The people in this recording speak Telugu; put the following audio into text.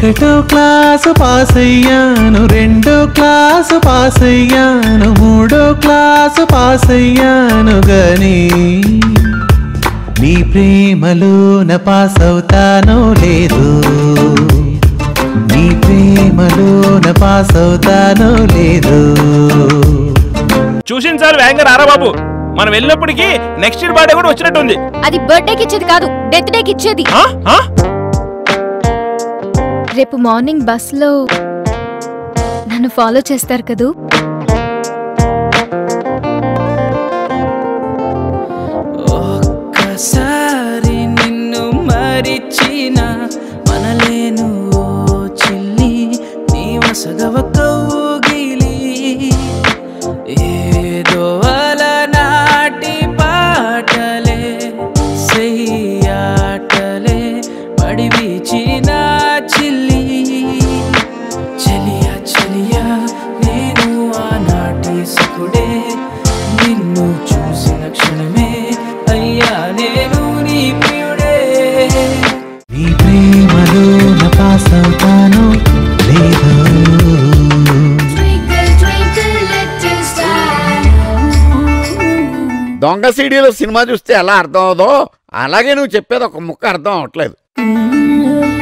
ఒకటో క్లాసు పాస్ అయ్యాను రెండో క్లాసు పాస్ అయ్యాను మూడో క్లాసు పాస్ అయ్యాను గని నీ ప్రేమలోన పాస్ అవుతానో లేదు నీ ప్రేమలోన పాస్ అవుతానో లేదు చూసింది సార్ వేగంగా రారా బాబు మనం వెళ్ళినప్పటికీ నెక్స్ట్ ఇయర్ బర్త్డే కూడా వచ్చినట్టుంది అది బర్త్డేకి ఇచ్చేది కాదు డెత్ డేకి ఇచ్చేది ఆ? ఆ? రేపు మార్నింగ్ బస్ లో నన్ను ఫాలో చేస్తారు కదూ ఒక్కసారి నిన్ను మరిచిన మనలేను ఓ చిల్లి నీ వసగవ కౌగిలి ఏదో అలనాటి పాటలే సెయ్యాటలే పడి వీచిన చిల్లి చెలియా చెలియా నేను ఆనాటి సుకుడే నిన్ను చూసిన క్షణమే అయ్యా నేను నీ ప్రియుడే నీ ప్రేమలోన పాస్ అవుతానో లేదు దొంగ సీడీలో సినిమా చూస్తే ఎలా అర్థం అవదో అలాగే నువ్వు చెప్పేది ఒక ముక్క అర్థం అవట్లేదు